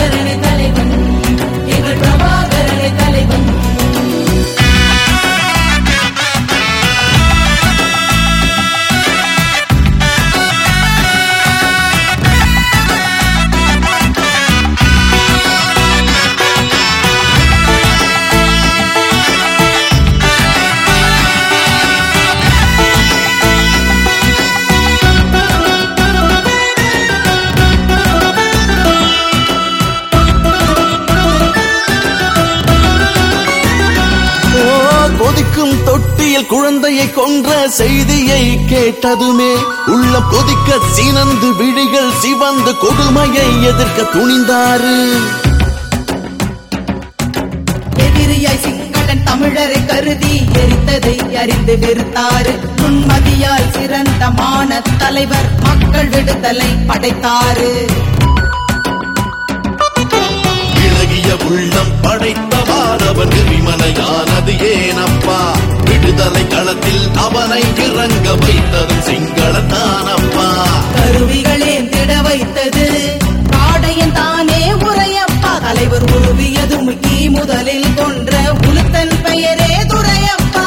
பிரபாகரனை தலைவன் எங்கள் பிரபாகரனை தலைவன் ஓ, கொதிக்கும் தொட்டியில் குழந்தையை கொன்ற செய்தியை கேட்டதுமே உள்ள கொதிக்க சீனந்து விழிகள் சிவந்து கொடுமையை எதிர்க்க துணிந்தாரு எதிரியாய் சிங்களன் தமிழரை கருதி எரித்ததை அறிந்து வெறுத்தாரு உண்மதியால் சிறந்த மான தலைவர் மக்கள் விடுதலை படைத்தாரு இளகிய உள்ளம் படைத்த மாணவன் நெறிமலையானது ஏனப்பா விடுதலை களத்தில் அவனை இறங்க வைத்ததும் சிங்களத்தானப்பா கருவிகளே திட வைத்தது காடையன் தானே உரையப்பா தலைவர் உருவியதும் ஈ முதலில் கொன்ற உளுத்தன் பெயரே துரையப்பா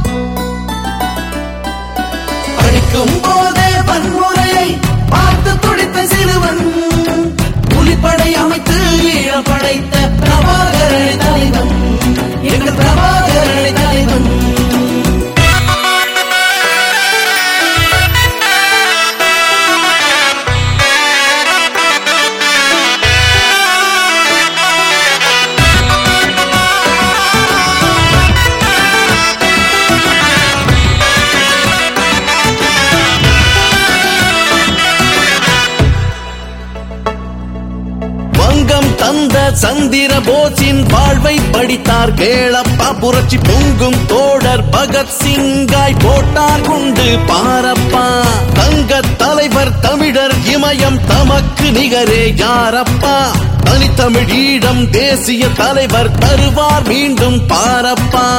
படிக்கும் போதே வன்முறையை பார்த்து துடித்த சிறுவன் புலிப்படை அமைத்து ஈழம் படைத்த பிரபாகரனை தலைவன் எங்கள் பிரபாகரனை தலைவன் வங்கம் தந்த சந்திர போஸின் வாழ்வை படித்தார் கேளப்பா புரட்சி பொங்கும் தோழர் பகத்சிங்காய் போட்டார் குண்டு பாரப்பா தங்க தலைவர் தமிழர் இமயம் தமக்கு நிகரே யாரப்பா தனித்தமிழீழம் தேசிய தலைவர் தருவார் மீண்டும் பாரப்பா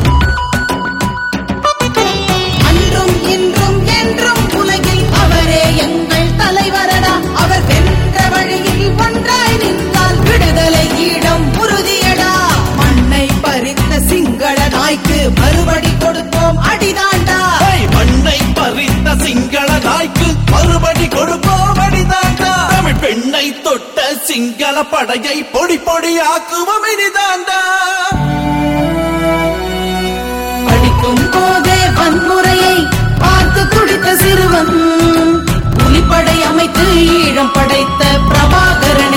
அன்றும் இன்றும் என்றும் உலகில் அவரே எங்கள் தலைவரடா அவர் வென்ற வழியில் ஒன்றாய் நின்றால் விடுதலை ஈழம் உறுதியடா மண்ணை பறித்த சிங்கள நாய்க்கு மறுபடி கொடுப்போம் அடிதாண்டா ஏய், மண்ணை பறித்த சிங்கள நாய்க்கு மறுபடி கொடுப்போம் அடிதாண்டா தமிழ் பெண்ணை தொட்ட சிங்கள படையை பொடி பொடியாக்குவோம் இனிதாண்டா படிக்கும் போதே வன்முறையை பார்த்து துடித்த சிறுவன் புலிப்படை அமைத்து ஈழம் படைத்த பிரபாகரனை